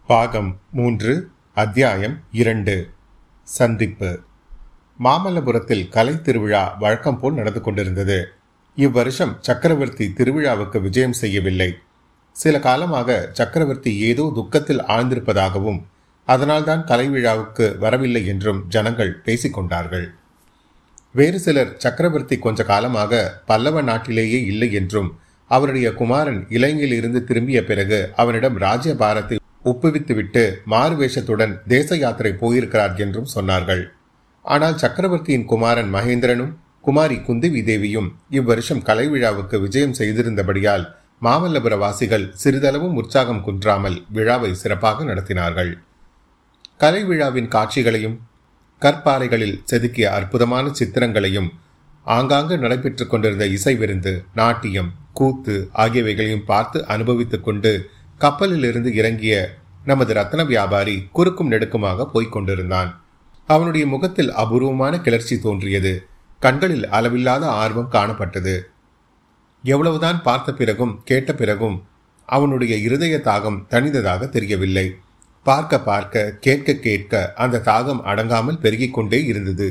பாகம் மூன்று அத்தியாயம் இரண்டு சந்திப்பு மாமல்லபுரத்தில் கலை திருவிழா வழக்கம் போல் நடந்து கொண்டிருந்தது இவ்வருஷம் சக்கரவர்த்தி திருவிழாவுக்கு விஜயம் செய்யவில்லை சில காலமாக சக்கரவர்த்தி ஏதோ துக்கத்தில் ஆழ்ந்திருப்பதாகவும் அதனால்தான் கலை விழாவுக்கு வரவில்லை என்றும் ஜனங்கள் பேசிக்கொண்டார்கள் வேறு சிலர் சக்கரவர்த்தி கொஞ்ச காலமாக பல்லவ நாட்டிலேயே இல்லை என்றும் அவருடைய குமாரன் இலங்கையில் இருந்து திரும்பிய பிறகு அவனிடம் ராஜ்யபாரத்தை ஒப்புவித்துவிட்டு மாறுவேஷத்துடன் தேச யாத்திரை போயிருக்கிறார் என்றும் சொன்னார்கள் ஆனால் சக்கரவர்த்தியின் குமாரன் மகேந்திரனும் குமாரி குந்திவி தேவியும் இவ்வருஷம் கலை விழாவுக்கு விஜயம் செய்திருந்தபடியால் மாமல்லபுர வாசிகள் சிறிதளவும் உற்சாகம் குன்றாமல் விழாவை சிறப்பாக நடத்தினார்கள் கலை விழாவின் காட்சிகளையும் கற்பாறைகளில் செதுக்கிய அற்புதமான சித்திரங்களையும் ஆங்காங்கு நடைபெற்றுக் கொண்டிருந்த இசை விருந்து நாட்டியம் கூத்து ஆகியவைகளையும் பார்த்து அனுபவித்துக் கொண்டு கப்பலில் இருந்து இறங்கிய நமது ரத்ன வியாபாரி குறுக்கும் நெடுக்குமாக போய்க் கொண்டிருந்தான் அவனுடைய முகத்தில் அபூர்வமான கிளர்ச்சி தோன்றியது கண்களில் அளவில்லாத ஆர்வம் காணப்பட்டது எவ்வளவுதான் பார்த்த பிறகும் கேட்ட பிறகும் அவனுடைய இருதய தாகம் தனிந்ததாக தெரியவில்லை பார்க்க பார்க்க கேட்க கேட்க அந்த தாகம் அடங்காமல் பெருகிக் கொண்டே இருந்தது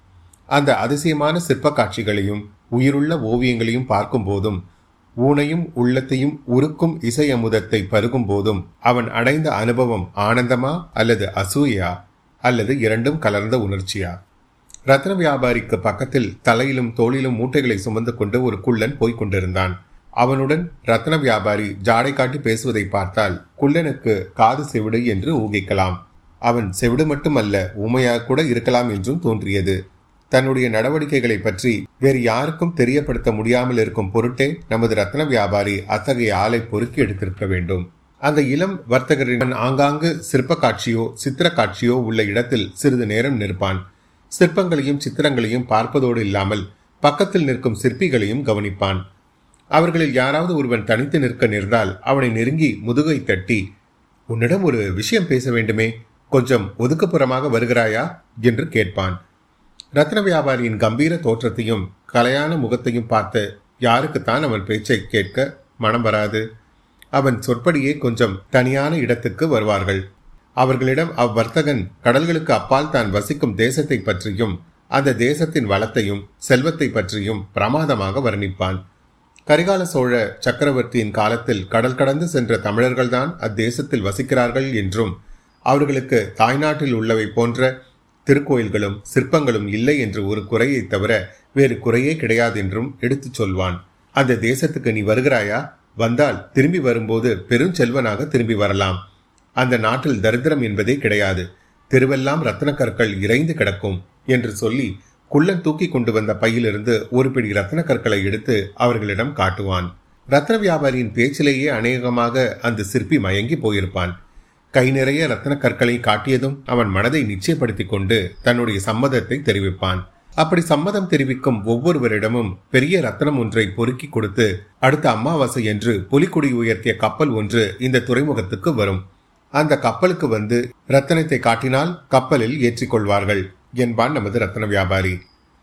அந்த அதிசயமான சிற்ப காட்சிகளையும் உயிருள்ள ஓவியங்களையும் பார்க்கும் போதும் ஊனையும் உள்ளத்தையும் உருக்கும் இசை அமுதத்தை பருகும் போதும் அவன் அடைந்த அனுபவம் ஆனந்தமா அல்லது அசூயா அல்லது இரண்டும் கலர்ந்த உணர்ச்சியா ரத்ன வியாபாரிக்கு பக்கத்தில் தலையிலும் தோளிலும் மூட்டைகளை சுமந்து கொண்டு ஒரு குள்ளன் போய்க் கொண்டிருந்தான் அவனுடன் ரத்ன வியாபாரி ஜாடை காட்டி பேசுவதை பார்த்தால் குள்ளனுக்கு காது செவிடு என்று ஊகிக்கலாம் அவன் செவிடு மட்டுமல்ல ஊமையாக கூட இருக்கலாம் என்றும் தோன்றியது தன்னுடைய நடவடிக்கைகளை பற்றி வேறு யாருக்கும் தெரியப்படுத்த முடியாமல் இருக்கும் பொருட்டே நமது ரத்ன வியாபாரி அத்தகைய ஆளை பொறுக்கி எடுத்திருக்க வேண்டும் அந்த இளம் வர்த்தகரின் ஆங்காங்கு சிற்ப காட்சியோ சித்திர காட்சியோ உள்ள இடத்தில் சிறிது நேரம் நிற்பான் சிற்பங்களையும் சித்திரங்களையும் பார்ப்பதோடு இல்லாமல் பக்கத்தில் நிற்கும் சிற்பிகளையும் கவனிப்பான் அவர்களில் யாராவது ஒருவன் தனித்து நிற்க நேர்ந்தால் அவனை நெருங்கி முதுகை தட்டி உன்னிடம் ஒரு விஷயம் பேச வேண்டுமே கொஞ்சம் ஒதுக்குப்புறமாக வருகிறாயா என்று கேட்பான் ரத்ன வியாபாரியின் கம்பீர தோற்றத்தையும் கலையான முகத்தையும் பார்த்து யாருக்குத்தான் அவன் பேச்சை கேட்க மனம் வராது அவன் சொற்படியே கொஞ்சம் தனியான இடத்துக்கு வருவார்கள் அவர்களிடம் அவ்வர்த்தகன் கடல்களுக்கு அப்பால் தான் வசிக்கும் தேசத்தை பற்றியும் அந்த தேசத்தின் வளத்தையும் செல்வத்தை பற்றியும் பிரமாதமாக வர்ணிப்பான் கரிகால சோழ சக்கரவர்த்தியின் காலத்தில் கடல் கடந்து சென்ற தமிழர்கள்தான் அத்தேசத்தில் வசிக்கிறார்கள் என்றும் அவர்களுக்கு தாய்நாட்டில் உள்ளவை போன்ற திருக்கோயில்களும் சிற்பங்களும் இல்லை என்று ஒரு குறையை தவிர வேறு குறையே கிடையாது என்றும் எடுத்துச் சொல்வான் அந்த தேசத்துக்கு நீ வருகிறாயா வந்தால் திரும்பி வரும்போது பெருஞ்செல்வனாக திரும்பி வரலாம் அந்த நாட்டில் தரித்திரம் என்பதே கிடையாது தெருவெல்லாம் ரத்ன கற்கள் இறைந்து கிடக்கும் என்று சொல்லி குள்ளன் தூக்கி கொண்டு வந்த பையிலிருந்து ஒரு பிடி ரத்ன கற்களை எடுத்து அவர்களிடம் காட்டுவான் ரத்ன வியாபாரியின் பேச்சிலேயே அநேகமாக அந்த சிற்பி மயங்கி போயிருப்பான் கை நிறைய ரத்ன கற்களை காட்டியதும் அவன் மனதை நிச்சயப்படுத்திக் கொண்டு தன்னுடைய சம்மதத்தை தெரிவிப்பான் அப்படி சம்மதம் தெரிவிக்கும் ஒவ்வொருவரிடமும் பெரிய ரத்னம் ஒன்றை பொறுக்கி கொடுத்து அடுத்த அமாவாசை என்று புலிக்குடி உயர்த்திய கப்பல் ஒன்று இந்த துறைமுகத்துக்கு வரும் அந்த கப்பலுக்கு வந்து ரத்தனத்தை காட்டினால் கப்பலில் ஏற்றிக்கொள்வார்கள் என்பான் நமது ரத்ன வியாபாரி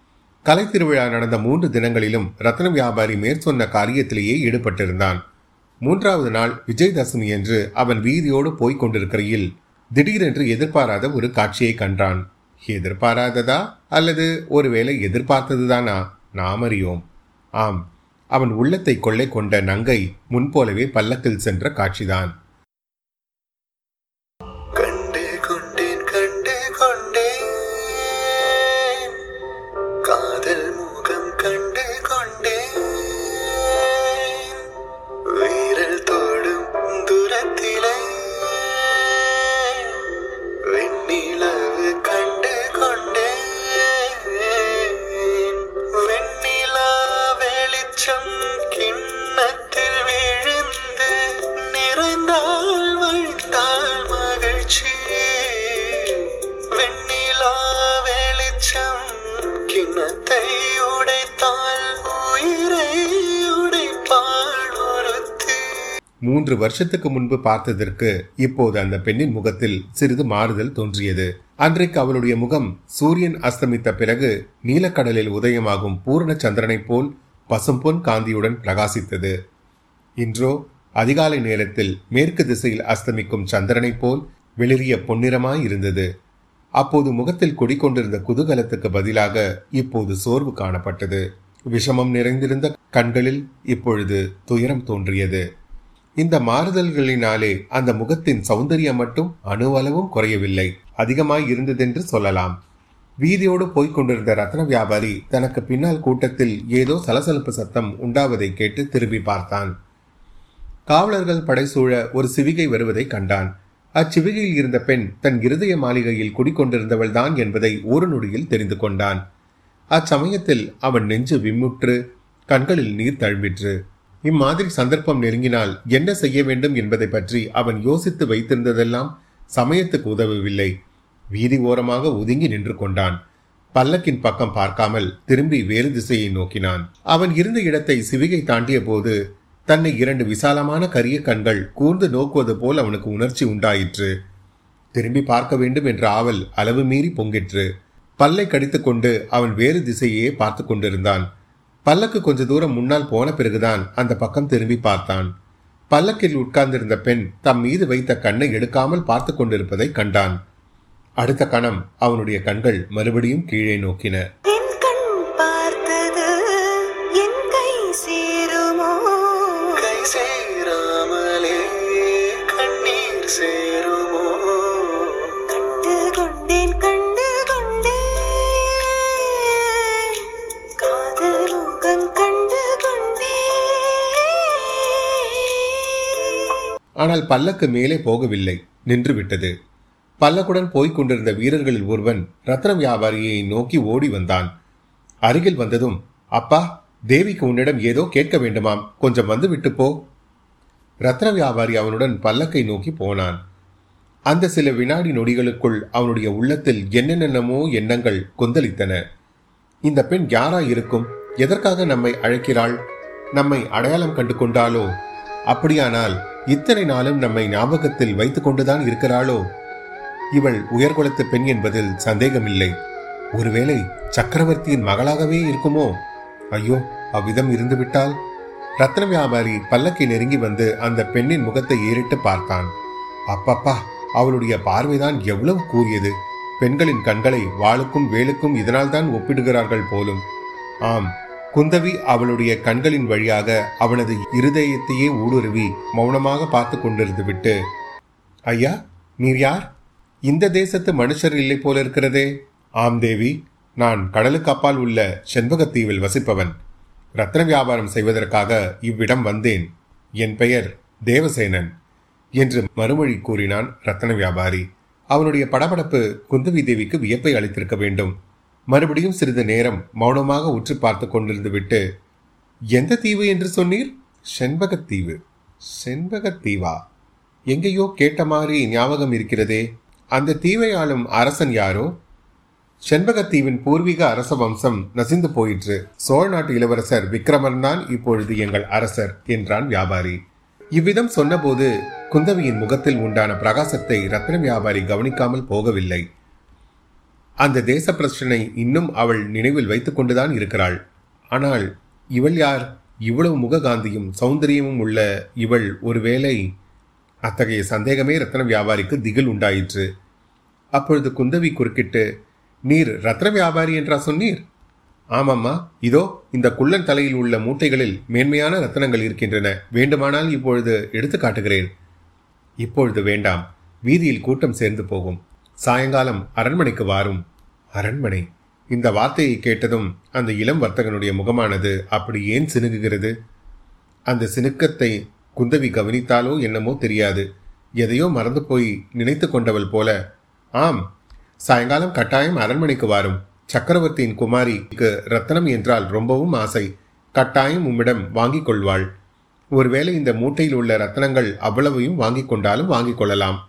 கலை திருவிழா நடந்த மூன்று தினங்களிலும் ரத்ன வியாபாரி மேற்சொன்ன காரியத்திலேயே ஈடுபட்டிருந்தான் மூன்றாவது நாள் விஜயதசமி என்று அவன் வீதியோடு போய்க் கொண்டிருக்கையில் திடீரென்று எதிர்பாராத ஒரு காட்சியை கண்டான் எதிர்பாராததா அல்லது ஒருவேளை எதிர்பார்த்ததுதானா நாம் அறியோம் ஆம் அவன் உள்ளத்தை கொள்ளை கொண்ட நங்கை முன்போலவே பல்லக்கில் சென்ற காட்சிதான் கண்டு கொண்டேன் கண்டு கொண்டேன் காதல் முகம் கண்டு கொண்டேன் வீரல் தோடும் தூரத்திலே வெண்ணிலவு கண்டு கொண்டேன் வெண்ணிலா வெளிச்சம் கிண்ணத்தில் விழுந்து நிறைந்தால் வைத்தால் மகிழ்ச்சி வெண்ணிலா வெளிச்சம் கிண்ணத்தை உடைத்தால் உயிரை உடைப்பாள் ஒருத்தி மூன்று வருஷத்துக்கு முன்பு பார்த்ததற்கு இப்போது அந்த பெண்ணின் முகத்தில் சிறிது மாறுதல் தோன்றியது அன்றைக்கு அவளுடைய முகம் சூரியன் அஸ்தமித்த பிறகு நீலக்கடலில் உதயமாகும் பூரண சந்திரனைப் போல் பசும்பொன் காந்தியுடன் பிரகாசித்தது இன்றோ அதிகாலை நேரத்தில் மேற்கு திசையில் அஸ்தமிக்கும் சந்திரனைப் போல் வெளிரிய பொன்னிறமாய் இருந்தது அப்போது முகத்தில் குடிக்கொண்டிருந்த குதூகலத்துக்கு பதிலாக இப்போது சோர்வு காணப்பட்டது விஷமம் நிறைந்திருந்த கண்களில் இப்பொழுது துயரம் தோன்றியது இந்த மாறுதல்களினாலே அந்த முகத்தின் சௌந்தரியம் மட்டும் அணுவளவும் குறையவில்லை அதிகமாய் இருந்ததென்று சொல்லலாம் வீதியோடு போய்க் கொண்டிருந்த ரத்ன வியாபாரி தனக்கு பின்னால் கூட்டத்தில் ஏதோ சலசலப்பு சத்தம் உண்டாவதை கேட்டு திரும்பி பார்த்தான் காவலர்கள் படைசூழ ஒரு சிவிகை வருவதை கண்டான் அச்சிவிகையில் இருந்த பெண் தன் இருதய மாளிகையில் குடிக்கொண்டிருந்தவள்தான் என்பதை ஒரு நொடியில் தெரிந்து கொண்டான் அச்சமயத்தில் அவன் நெஞ்சு விம்முற்று கண்களில் நீர் தழும்பிற்று இம்மாதிரி சந்தர்ப்பம் நெருங்கினால் என்ன செய்ய வேண்டும் என்பதை பற்றி அவன் யோசித்து வைத்திருந்ததெல்லாம் சமயத்துக்கு உதவவில்லை வீதி ஓரமாக ஒதுங்கி நின்று கொண்டான் பல்லக்கின் பக்கம் பார்க்காமல் திரும்பி வேறு திசையை நோக்கினான் அவன் இருந்த இடத்தை சிவிகை தாண்டிய போது தன்னை இரண்டு விசாலமான கரிய கண்கள் கூர்ந்து நோக்குவது போல் அவனுக்கு உணர்ச்சி உண்டாயிற்று திரும்பி பார்க்க வேண்டும் என்ற ஆவல் அளவு மீறி பொங்கிற்று பல்லை கடித்துக்கொண்டு அவன் வேறு திசையே பார்த்து கொண்டிருந்தான் பல்லக்கு கொஞ்ச தூரம் முன்னால் போன பிறகுதான் அந்த பக்கம் திரும்பி பார்த்தான் பல்லக்கில் உட்கார்ந்திருந்த பெண் தம் மீது வைத்த கண்ணை எடுக்காமல் பார்த்து கொண்டிருப்பதை கண்டான் அடுத்த கணம் அவனுடைய கண்கள் மறுபடியும் கீழே நோக்கின என் கண் பார்த்தது என் கை சேருமோ கை சேராமலே கண்ணீர் சேருமோ கண்டு கொண்டேன் கண்டு கொண்டேன் காதல் முகம் கண்டு கொண்டேன் ஆனால் பல்லக்கு மேலே போகவில்லை நின்று விட்டது பல்லக்குடன் போய்க் கொண்டிருந்த வீரர்களில் ஒருவன் ரத்ன வியாபாரியை நோக்கி ஓடி வந்தான் அருகில் வந்ததும் அப்பா தேவிக்கு உன்னிடம் ஏதோ கேட்க வேண்டுமாம் கொஞ்சம் வந்து விட்டு போ ரத்ன வியாபாரி அவனுடன் பல்லக்கை நோக்கி போனான் அந்த சில வினாடி நொடிகளுக்குள் அவனுடைய உள்ளத்தில் என்னென்னமோ எண்ணங்கள் கொந்தளித்தன இந்த பெண் யாரா இருக்கும் எதற்காக நம்மை அழைக்கிறாள் நம்மை அடையாளம் கண்டு கொண்டாளோ அப்படியானால் இத்தனை நாளும் நம்மை ஞாபகத்தில் வைத்துக் கொண்டுதான் இருக்கிறாளோ இவள் உயர்குலத்து பெண் என்பதில் சந்தேகமில்லை ஒருவேளை சக்கரவர்த்தியின் மகளாகவே இருக்குமோ ஐயோ அவ்விதம் இருந்துவிட்டால் ரத்ன வியாபாரி பல்லக்கை நெருங்கி வந்து அந்த பெண்ணின் முகத்தை ஏறிட்டு பார்த்தான் அப்பப்பா அவளுடைய பார்வைதான் எவ்வளவு கூறியது பெண்களின் கண்களை வாளுக்கும் வேலுக்கும் இதனால்தான் ஒப்பிடுகிறார்கள் போலும் ஆம் குந்தவி அவளுடைய கண்களின் வழியாக அவனது இருதயத்தையே ஊடுருவி மௌனமாக பார்த்து கொண்டிருந்து விட்டு ஐயா நீர் யார் இந்த தேசத்து மனுஷர் இல்லை போல இருக்கிறதே ஆம் தேவி நான் கடலுக்கு அப்பால் உள்ள செண்பகத்தீவில் வசிப்பவன் ரத்ன வியாபாரம் செய்வதற்காக இவ்விடம் வந்தேன் என் பெயர் தேவசேனன் என்று மறுமொழி கூறினான் ரத்ன வியாபாரி அவனுடைய படபடப்பு குந்தவி தேவிக்கு வியப்பை அளித்திருக்க வேண்டும் மறுபடியும் சிறிது நேரம் மௌனமாக உற்று பார்த்து கொண்டிருந்து விட்டு எந்த தீவு என்று சொன்னீர் செண்பகத்தீவு செண்பகத்தீவா எங்கேயோ கேட்ட மாதிரி ஞாபகம் இருக்கிறதே அந்த தீவை ஆளும் அரசன் யாரோ செண்பகத்தீவின் பூர்வீக அரச வம்சம் நசிந்து போயிற்று சோழ நாட்டு இளவரசர் விக்ரமன் தான் இப்பொழுது எங்கள் அரசர் என்றான் வியாபாரி இவ்விதம் சொன்னபோது குந்தவியின் முகத்தில் உண்டான பிரகாசத்தை ரத்ன வியாபாரி கவனிக்காமல் போகவில்லை அந்த தேச பிரச்சனை இன்னும் அவள் நினைவில் வைத்துக் கொண்டுதான் இருக்கிறாள் ஆனால் இவள் யார் இவ்வளவு முககாந்தியும் சௌந்தரியமும் உள்ள இவள் ஒருவேளை அத்தகைய சந்தேகமே ரத்ன வியாபாரிக்கு திகில் உண்டாயிற்று அப்பொழுது குந்தவி குறுக்கிட்டு நீர் ரத்ன வியாபாரி என்றா சொன்னீர் ஆமாம்மா இதோ இந்த குள்ளன் தலையில் உள்ள மூட்டைகளில் மேன்மையான ரத்தனங்கள் இருக்கின்றன வேண்டுமானால் இப்பொழுது எடுத்து காட்டுகிறேன் இப்பொழுது வேண்டாம் வீதியில் கூட்டம் சேர்ந்து போகும் சாயங்காலம் அரண்மனைக்கு வாரும் அரண்மனை இந்த வார்த்தையை கேட்டதும் அந்த இளம் வர்த்தகனுடைய முகமானது அப்படி ஏன் சினுகுகிறது அந்த சினுக்கத்தை குந்தவி கவனித்தாலோ என்னமோ தெரியாது எதையோ மறந்து போய் நினைத்து கொண்டவள் போல ஆம் சாயங்காலம் கட்டாயம் அரண்மனைக்கு வாரும் சக்கரவர்த்தியின் குமாரிக்கு ரத்தனம் என்றால் ரொம்பவும் ஆசை கட்டாயம் உம்மிடம் வாங்கிக் கொள்வாள் ஒருவேளை இந்த மூட்டையில் உள்ள ரத்தனங்கள் அவ்வளவையும் வாங்கிக் கொண்டாலும் வாங்கிக் கொள்ளலாம்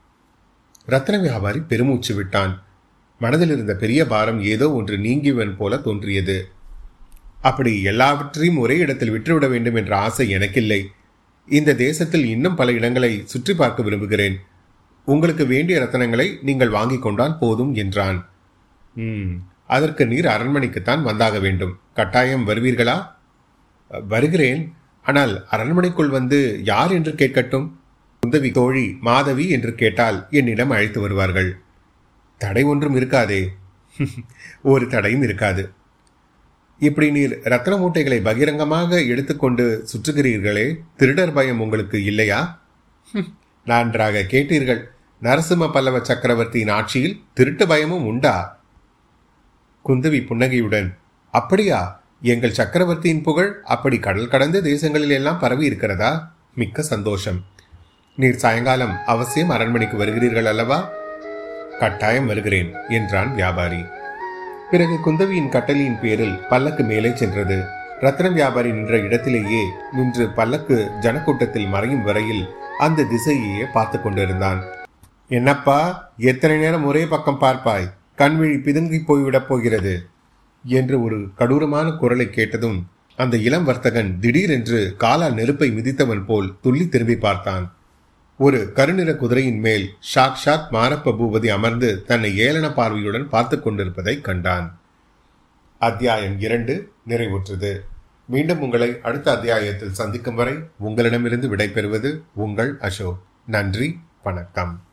ரத்ன வியாபாரி பெருமூச்சு விட்டான் மனதில் இருந்த பெரிய பாரம் ஏதோ ஒன்று நீங்கியவன் போல தோன்றியது அப்படி எல்லாவற்றையும் ஒரே இடத்தில் விட்டுவிட வேண்டும் என்ற ஆசை எனக்கில்லை இந்த தேசத்தில் இன்னும் பல இடங்களை சுற்றி பார்க்க விரும்புகிறேன் உங்களுக்கு வேண்டிய ரத்தனங்களை நீங்கள் வாங்கிக் கொண்டால் போதும் என்றான் ம் அதற்கு நீர் அரண்மனைக்குத்தான் வந்தாக வேண்டும் கட்டாயம் வருவீர்களா வருகிறேன் ஆனால் அரண்மனைக்குள் வந்து யார் என்று கேட்கட்டும் குந்தவி தோழி மாதவி என்று கேட்டால் என்னிடம் அழைத்து வருவார்கள் தடை ஒன்றும் இருக்காதே ஒரு தடையும் இருக்காது இப்படி நீர் ரத்ன மூட்டைகளை பகிரங்கமாக எடுத்துக்கொண்டு சுற்றுகிறீர்களே திருடர் பயம் உங்களுக்கு இல்லையா ஹும், நன்றாக கேட்டீர்கள் நரசிம்ம பல்லவ சக்கரவர்த்தியின் ஆட்சியில் திருட்டு பயமும் உண்டா குந்தவி புன்னகையுடன் அப்படியா எங்கள் சக்கரவர்த்தியின் புகழ் அப்படி கடல் கடந்த தேசங்களில் எல்லாம் பரவி இருக்கிறதா மிக்க சந்தோஷம் நீர் சாயங்காலம் அவசியம் அரண்மனைக்கு வருகிறீர்கள் அல்லவா கட்டாயம் வருகிறேன் என்றான் வியாபாரி பிறகு குந்தவியின் கட்டளையின் பேரில் பல்லக்கு மேலே சென்றது ரத்ன வியாபாரி நின்ற இடத்திலேயே நின்று பல்லக்கு ஜனக்கூட்டத்தில் மறையும் வரையில் அந்த திசையையே பார்த்து கொண்டிருந்தான் என்னப்பா எத்தனை நேரம் ஒரே பக்கம் பார்ப்பாய் கண்விழி பிதுங்கி போய்விடப் போகிறது என்று ஒரு கடூரமான குரலை கேட்டதும் அந்த இளம் வர்த்தகன் திடீரென்று காலால் நெருப்பை மிதித்தவன் போல் துள்ளி திரும்பி பார்த்தான் ஒரு கருநிற குதிரையின் மேல் சாக்ஷாத் மாரப்ப பூபதி அமர்ந்து தன்னை ஏளன பார்வையுடன் பார்த்து கொண்டிருப்பதை கண்டான் அத்தியாயம் இரண்டு நிறைவுற்றது மீண்டும் உங்களை அடுத்த அத்தியாயத்தில் சந்திக்கும் வரை உங்களிடமிருந்து விடைபெறுவது உங்கள் அசோக் நன்றி வணக்கம்